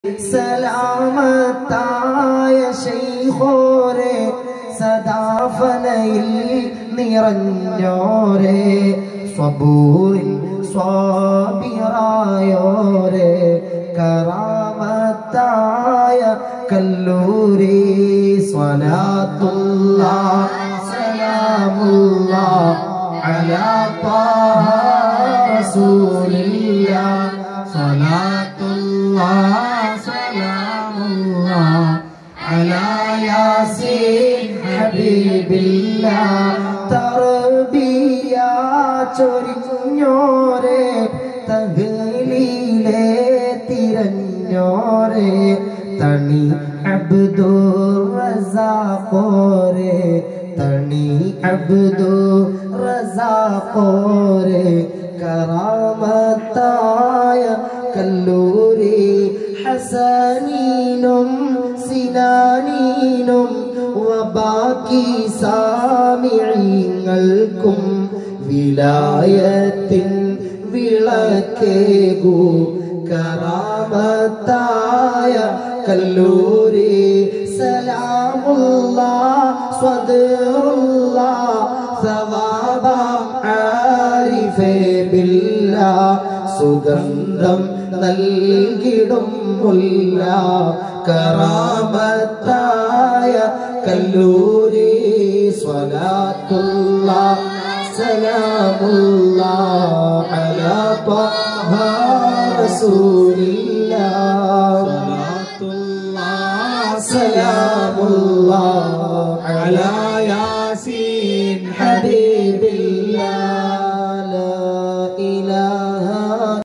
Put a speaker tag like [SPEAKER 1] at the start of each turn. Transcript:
[SPEAKER 1] സലാമത്തായ ശൈഖോരെ സദാഫനയിൽ നിറഞ്ഞോരെ സ്വബൂറിൽ സ്വാബിറായോരെ കറാമത്തായ കല്ലൂരി സ്വലാത്തുള്ള സലാമുള്ള അലാ طه رسول الله صلاة الله سلام الله على ياسين حبيب الله തർബിയ ചൊരിഞ്ഞോരെ തകലിലെ തിരഞ്ഞോരെ തണി അബ്ദു റസാഖോരെ തണി അബ്ദു റസാഖോരെ കറാമത്തായ കല്ലൂരി ഹസനീനും സിനാനീനും വബാക്കി സാമിഴങ്ങൾക്കും വിലായത്തിൻ വിളക്കേകു കറാമത്തായ കല്ലൂരി സലാമുള്ള സ്വദറുള്ള സവാബ ആരിഫേ ബില്ല സുഗന്ധം നൽകിടും മുല്ല കറാമത്തായ കല്ലൂരി സ്വലാത്തുള്ള സലാമുള്ള അലാ طه رسول الله صلاة الله سلام الله على